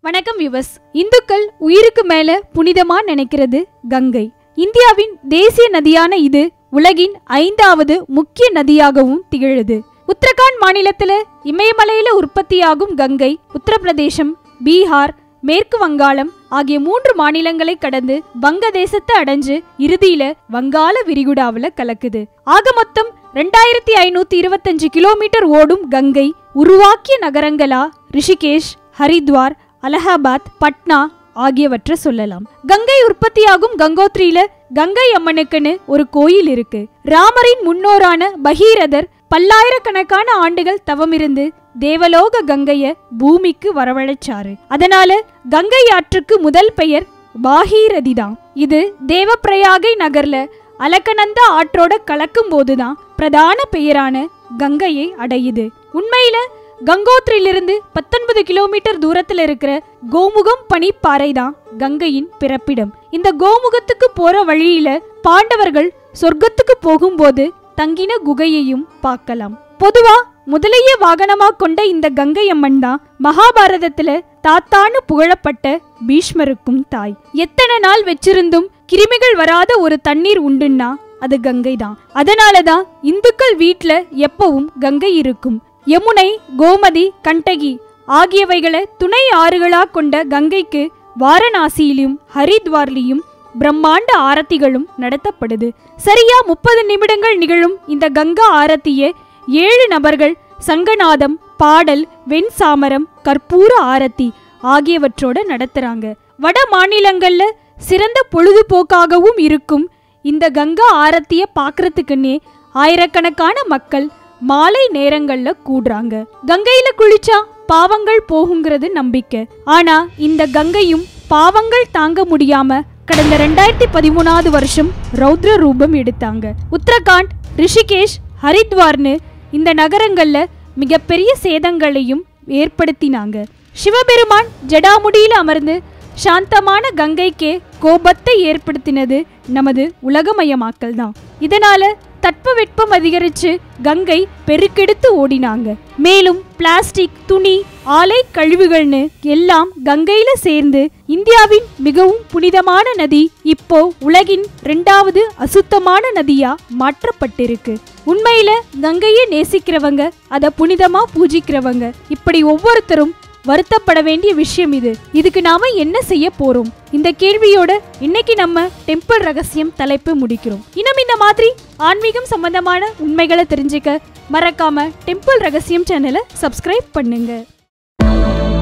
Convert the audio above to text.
வணக்கம் விவஸ் இந்துக்கள் உயிருக்கு மேல புனிதமா நினைக்கிறது கங்கை இந்தியாவின் தேசிய நதியான இது உலகின் ஐந்தாவது முக்கிய நதியாகவும் திகழுது உத்தரகாண்ட் மாநிலத்துல இமயமலையில உற்பத்தியாகும் கங்கை உத்தரப்பிரதேசம் பீகார் மேற்கு வங்காளம் ஆகிய மூன்று மாநிலங்களை கடந்து வங்கதேசத்தை அடைஞ்சு இறுதியில வங்காள விரிகுடாவுல கலக்குது ஆக மொத்தம் ரெண்டாயிரத்தி ஐநூத்தி இருபத்தஞ்சு கிலோமீட்டர் ஓடும் கங்கை உருவாக்கிய நகரங்களா ரிஷிகேஷ் ஹரித்வார் அலகாபாத் பட்னா ஆகியவற்றை சொல்லலாம் கங்கை உற்பத்தியாகும் கங்கோத்ரியில கங்கை அம்மனுக்குன்னு ஒரு கோயில் இருக்கு ராமரின் முன்னோரான பகீரதர் பல்லாயிரக்கணக்கான ஆண்டுகள் தவமிருந்து தேவலோக கங்கைய பூமிக்கு வரவழைச்சாரு அதனால கங்கை ஆற்றுக்கு முதல் பெயர் பாகீரதி தான் இது தேவப்பிரயாகை நகர்ல அலக்கநந்த ஆற்றோட கலக்கும் போதுதான் பிரதான பெயரான கங்கையை அடையுது உண்மையில கங்கோத்ரியிலிருந்து பத்தொன்பது கிலோமீட்டர் தூரத்துல இருக்கிற கோமுகம் பனிப்பாறை தான் கங்கையின் பிறப்பிடம் இந்த கோமுகத்துக்கு போற வழியில பாண்டவர்கள் சொர்க்கத்துக்கு போகும்போது தங்கின குகையையும் பார்க்கலாம் பொதுவா முதலைய வாகனமா கொண்ட இந்த கங்கை அம்மன் தான் மகாபாரதத்துல தாத்தான்னு புகழப்பட்ட பீஷ்மருக்கும் தாய் எத்தனை நாள் வச்சிருந்தும் கிருமிகள் வராத ஒரு தண்ணீர் உண்டுன்னா அது கங்கை தான் அதனாலதான் இந்துக்கள் வீட்ல எப்பவும் கங்கை இருக்கும் யமுனை கோமதி கண்டகி ஆகியவைகளை துணை ஆறுகளா கொண்ட கங்கைக்கு வாரணாசியிலும் ஹரித்வார்லியும் பிரம்மாண்ட ஆரத்திகளும் நடத்தப்படுது சரியா முப்பது நிமிடங்கள் நிகழும் இந்த கங்கா ஆரத்தியை ஏழு நபர்கள் சங்கநாதம் பாடல் வெண்சாமரம் கற்பூர ஆரத்தி ஆகியவற்றோட நடத்துறாங்க வட மாநிலங்கள்ல சிறந்த பொழுதுபோக்காகவும் இருக்கும் இந்த கங்கா ஆரத்திய பார்க்கறதுக்குன்னே ஆயிரக்கணக்கான மக்கள் மாலை நேரங்கள்ல கூடுறாங்க கங்கையில குளிச்சா பாவங்கள் போகுங்கிறது நம்பிக்கை ஆனா இந்த கங்கையும் பாவங்கள் தாங்க முடியாம கடந்த ரெண்டாயிரத்தி பதிமூணாவது வருஷம் ரௌத்ர ரூபம் எடுத்தாங்க உத்தரகாண்ட் ரிஷிகேஷ் ஹரித்வார்னு இந்த நகரங்கள்ல மிகப்பெரிய சேதங்களையும் ஏற்படுத்தினாங்க சிவபெருமான் ஜடாமுடியில் அமர்ந்து சாந்தமான கங்கைக்கே கோபத்தை ஏற்படுத்தினது நமது உலகமயமாக்கல் தான் இதனால தட்பவெட்பம் அதிகரிச்சு கங்கை பெருக்கெடுத்து ஓடினாங்க மேலும் பிளாஸ்டிக் துணி ஆலை கழிவுகள்னு எல்லாம் கங்கையில சேர்ந்து இந்தியாவின் மிகவும் புனிதமான நதி இப்போ உலகின் ரெண்டாவது அசுத்தமான நதியா மாற்றப்பட்டிருக்கு உண்மையில கங்கையை நேசிக்கிறவங்க அதை புனிதமா பூஜிக்கிறவங்க இப்படி ஒவ்வொருத்தரும் வருத்தப்பட வேண்டிய விஷயம் இது இதுக்கு நாம என்ன செய்ய போறோம் இந்த கேள்வியோட இன்னைக்கு நம்ம டெம்பிள் ரகசியம் தலைப்பு முடிக்கிறோம் இன்னும் இந்த மாதிரி ஆன்மீகம் சம்பந்தமான உண்மைகளை தெரிஞ்சுக்க மறக்காம டெம்பிள் ரகசியம் சேனலை சப்ஸ்கிரைப் பண்ணுங்க